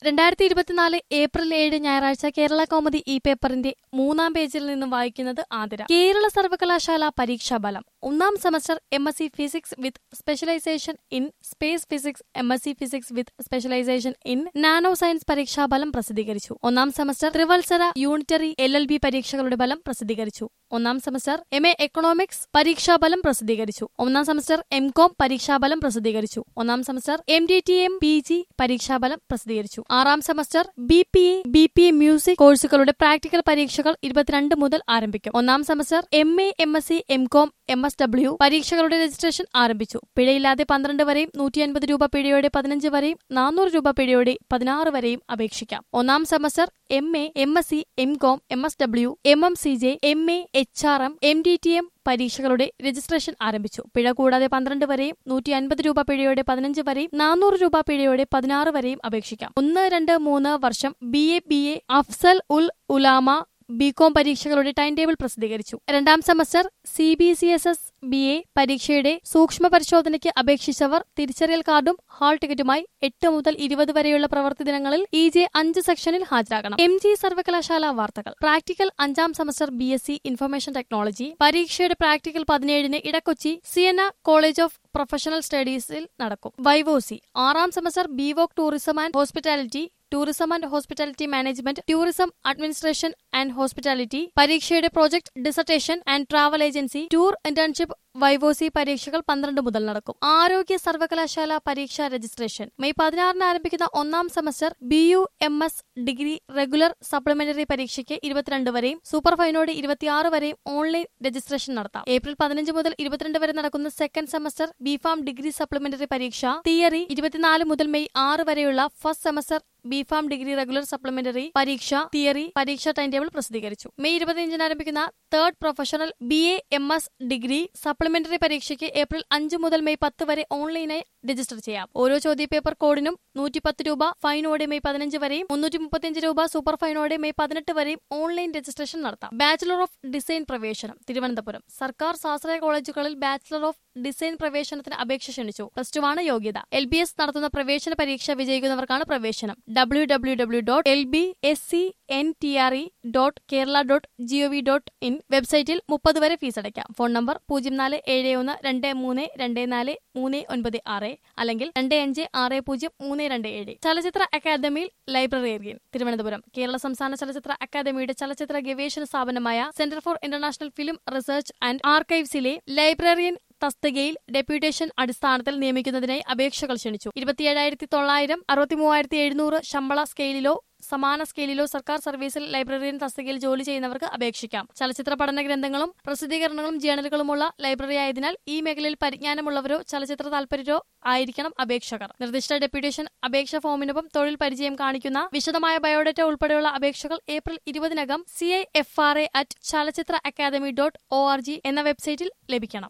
രണ്ടായിരത്തി ഇരുപത്തിനാല് ഏപ്രിൽ ഏഴ് ഞായറാഴ്ച കേരള കൗമുദി ഈ പേപ്പറിന്റെ മൂന്നാം പേജിൽ നിന്നും വായിക്കുന്നത് ആതിര കേരള സർവകലാശാല പരീക്ഷാഫലം ഒന്നാം semester M S C physics with specialisation in space physics M S C physics with specialisation in nano science പരീക്ഷാഫലം പ്രസിദ്ധീകരിച്ചു ഒന്നാം സെമസ്റ്റർ ത്രിവത്സര യൂണിറ്ററി എൽ എൽ ബി പരീക്ഷകളുടെ ഫലം പ്രസിദ്ധീകരിച്ചു ഒന്നാം സെമസ്റ്റർ എം എ എക്കണോമിക്സ് പരീക്ഷാഫലം പ്രസിദ്ധീകരിച്ചു ഒന്നാം സെമസ്റ്റർ എം കോം പരീക്ഷാഫലം പ്രസിദ്ധീകരിച്ചു ഒന്നാം semester M D T M P G പരീക്ഷാഫലം പ്രസിദ്ധീകരിച്ചു ആറാം semester B P A B P A music കോഴ്സുകളുടെ പ്രാക്ടിക്കൽ പരീക്ഷകൾ ഇരുപത്തിരണ്ട് മുതൽ ആരംഭിക്കും ഒന്നാം semester M A M S C M com M S W പരീക്ഷകളുടെ രജിസ്ട്രേഷൻ ആരംഭിച്ചു പിഴയില്ലാതെ പന്ത്രണ്ട് വരെയും നൂറ്റി അൻപത് രൂപ പിഴയോടെ പതിനഞ്ച് വരെയും നാനൂറ് രൂപ പിഴയോടെ പതിനാറ് വരെയും അപേക്ഷിക്കാം ഒന്നാം semester M A M S C M com M S W M M C J M A H R M M D T M പരീക്ഷകളുടെ രജിസ്ട്രേഷൻ ആരംഭിച്ചു പിഴ കൂടാതെ പന്ത്രണ്ട് വരെയും നൂറ്റി അൻപത് രൂപ പിഴയോടെ പതിനഞ്ച് വരെയും നാനൂറ് രൂപ പിഴയോടെ പതിനാറ് വരെയും അപേക്ഷിക്കാം ഒന്ന് രണ്ട് മൂന്ന് വർഷം B A B A Afzal ul Ulama B Com പരീക്ഷകളുടെ ടൈം ടേബിൾ പ്രസിദ്ധീകരിച്ചു രണ്ടാം semester C B C S S B A പരീക്ഷയുടെ സൂക്ഷ്മ പരിശോധനയ്ക്ക് അപേക്ഷിച്ചവർ തിരിച്ചറിയൽ കാർഡും ഹാൾ ടിക്കറ്റുമായി എട്ട് മുതൽ ഇരുപത് വരെയുള്ള പ്രവൃത്തി ദിനങ്ങളിൽ ഇ ജെ അഞ്ച് സെക്ഷനിൽ ഹാജരാകണം എം ജി സർവകലാശാല വാർത്തകൾ പ്രാക്ടിക്കൽ അഞ്ചാം semester B S C information technology പരീക്ഷയുടെ പ്രാക്ടിക്കൽ പതിനേഴിന് Edakochi Siena college of professional സ്റ്റഡീസിൽ നടക്കും വൈവോസി ആറാം semester B Voc tourism and hospitality tourism and hospitality management tourism administration and hospitality പരീക്ഷയുടെ project dissertation and travel agency tour internship viva voce പരീക്ഷകൾ പന്ത്രണ്ട് മുതൽ നടക്കും ആരോഗ്യ സർവകലാശാല പരീക്ഷാ രജിസ്ട്രേഷൻ മെയ് പതിനാറിന് ആരംഭിക്കുന്ന ഒന്നാം semester B U M S degree regular supplementary പരീക്ഷയ്ക്ക് ഇരുപത്തിരണ്ട് വരെയും സൂപ്പർ ഫൈനോട് ഇരുപത്തിയാറ് വരെയും ഓൺലൈൻ രജിസ്ട്രേഷൻ നടത്താം ഏപ്രിൽ പതിനഞ്ച് മുതൽ ഇരുപത്തിരണ്ട് വരെ നടക്കുന്ന second semester B Pharm degree supplementary പരീക്ഷ തിയറി ഇരുപത്തിനാല് മുതൽ മെയ് ആറ് വരെയുള്ള first semester B Pharm degree regular supplementary പരീക്ഷ തിയറി പരീക്ഷ ടൈം ടേബിൾ പ്രസിദ്ധീകരിച്ചു മെയ് ഇരുപത്തിയഞ്ചിന് ആരംഭിക്കുന്ന third professional B A M S degree supplementary പരീക്ഷയ്ക്ക് ഏപ്രിൽ അഞ്ച് മുതൽ മെയ് പത്ത് വരെ ഓൺലൈനായി രജിസ്റ്റർ ചെയ്യാം ഓരോ ചോദ്യപേപ്പർ കോഡിനും നൂറ്റിപ്പത്ത് രൂപ ഫൈനോടെ മെയ് പതിനഞ്ച് വരെയും മുന്നൂറ്റി മുപ്പത്തിയഞ്ച് രൂപ സൂപ്പർ ഫൈനോടെ മെയ് പതിനെട്ട് വരെയും ഓൺലൈൻ രജിസ്ട്രേഷൻ നടത്താം ബാച്ചിലർ ഓഫ് ഡിസൈൻ പ്രവേശനം തിരുവനന്തപുരം സർക്കാർ സ്വാശ്രയ കോളേജുകളിൽ ബാച്ചിലർ ഓഫ് ഡിസൈൻ പ്രവേശനത്തിന് അപേക്ഷ ക്ഷണിച്ചു പ്ലസ് ടു ആണ് യോഗ്യത എൽ ബി എസ് നടത്തുന്ന പ്രവേശന പരീക്ഷ വിജയിക്കുന്നവർക്കാണ് പ്രവേശനം W W W dot L B S C N T R E dot Kerala dot G O V dot in വെബ്സൈറ്റിൽ മുപ്പത് വരെ ഫീസ് അടയ്ക്കാം ഫോൺ നമ്പർ പൂജ്യം നാല് ഏഴ് ഒന്ന് രണ്ട് മൂന്ന് രണ്ട് നാല് മൂന്ന് ഒൻപത് ആറ് അല്ലെങ്കിൽ രണ്ട് അഞ്ച് ആറ് പൂജ്യം മൂന്ന് രണ്ട് ഏഴ് ചലച്ചിത്ര അക്കാദമിയിൽ ലൈബ്രറിയൻ തിരുവനന്തപുരം കേരള സംസ്ഥാന ചലച്ചിത്ര അക്കാദമിയുടെ ചലച്ചിത്ര ഗവേഷണ സ്ഥാപനമായ centre for international film research and ആർക്കൈവ്സിലെ ലൈബ്രറിയൻ തസ്തികയിൽ ഡെപ്യൂട്ടേഷൻ അടിസ്ഥാനത്തിൽ നിയമിക്കുന്നതിനായി അപേക്ഷകൾ ക്ഷണിച്ചു ഇരുപത്തിയേഴായിരത്തി തൊള്ളായിരം അറുപത്തി മൂവായിരത്തി എഴുന്നൂറ് ശമ്പള സ്കെയിലിലോ സമാന സ്കെയിലിലോ സർക്കാർ സർവീസിൽ ലൈബ്രറിയൻ തസ്തികയിൽ ജോലി ചെയ്യുന്നവർക്ക് അപേക്ഷിക്കാം ചലച്ചിത്ര പഠന ഗ്രന്ഥങ്ങളും പ്രസിദ്ധീകരണങ്ങളും ജേണലുകളുമുള്ള ലൈബ്രറി ആയതിനാൽ ഈ മേഖലയിൽ പരിജ്ഞാനമുള്ളവരോ ചലച്ചിത്ര താൽപര്യരോ ആയിരിക്കണം അപേക്ഷകർ നിർദ്ദിഷ്ട ഡെപ്യൂട്ടേഷൻ അപേക്ഷ ഫോമിനൊപ്പം തൊഴിൽ പരിചയം കാണിക്കുന്ന വിശദമായ ബയോഡേറ്റ ഉൾപ്പെടെയുള്ള അപേക്ഷകൾ ഏപ്രിൽ ഇരുപതിനകം C I F R A at Chalachitra academy dot O R G എന്ന വെബ്സൈറ്റിൽ ലഭിക്കണം